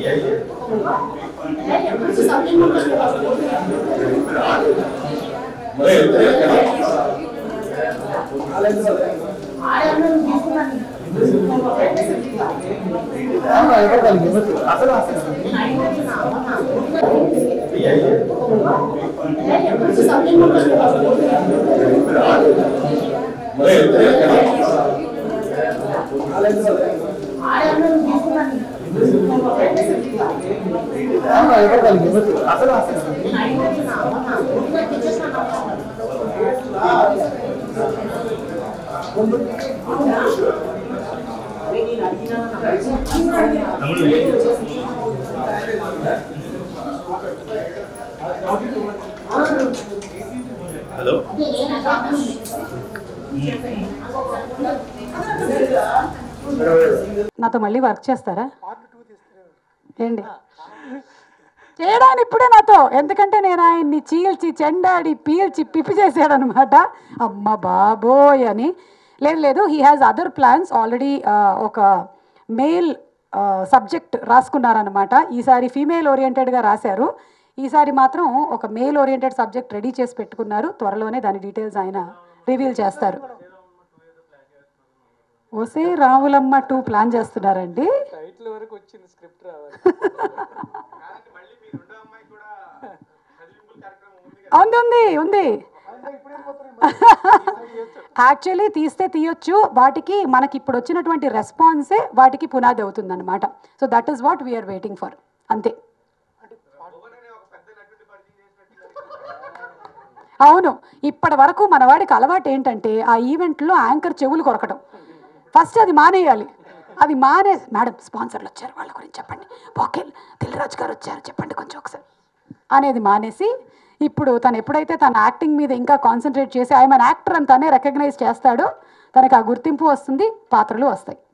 hello నాతో మళ్ళీ work చేస్తారా ఏంటి చేయడానికి ఇప్పుడే నాతో ఎందుకంటే నేను ఆయన్ని చీల్చి చెండాడి పీల్చి పిప్పి చేశాడనమాట అమ్మ బాబోయ్ అని లేదు లేదు he has other plans already ఒక మెయిల్ సబ్జెక్ట్ రాసుకున్నారనమాట ఈసారి ఫీమేల్ ఓరియంటెడ్గా రాశారు ఈసారి మాత్రం ఒక మేల్ ఓరియంటెడ్ సబ్జెక్ట్ రెడీ చేసి పెట్టుకున్నారు త్వరలోనే దాని డీటెయిల్స్ ఆయన రివీల్ చేస్తారు ఓసే రావులమ్మ టూ ప్లాన్ చేస్తున్నారండి టైటిల్ వరకు వచ్చింది స్క్రిప్ట్ రావాలి ఉంది ఉంది ఉంది యాక్చువల్లీ తీస్తే తీయొచ్చు వాటికి మనకి ఇప్పుడు వచ్చినటువంటి రెస్పాన్సే వాటికి పునాది అవుతుంది అనమాట so that is what we are waiting for అంతే అవును ఇప్పటి వరకు మన వాడికి అలవాటు ఏంటంటే ఆ ఈవెంట్లో యాంకర్ చెవులు కొరకడం ఫస్ట్ అది మానేయాలి అది మానే మేడం స్పాన్సర్లు వచ్చారు వాళ్ళ గురించి చెప్పండి ఓకే దిల్రాజ్ గారు వచ్చారు చెప్పండి కొంచెం ఒకసారి అనేది మానేసి ఇప్పుడు తను ఎప్పుడైతే తన యాక్టింగ్ మీద ఇంకా కాన్సన్ట్రేట్ చేసి ఆయన యాక్టర్ అని తనే రికగ్నైజ్ చేస్తాడో తనకు ఆ గుర్తింపు వస్తుంది పాత్రలు వస్తాయి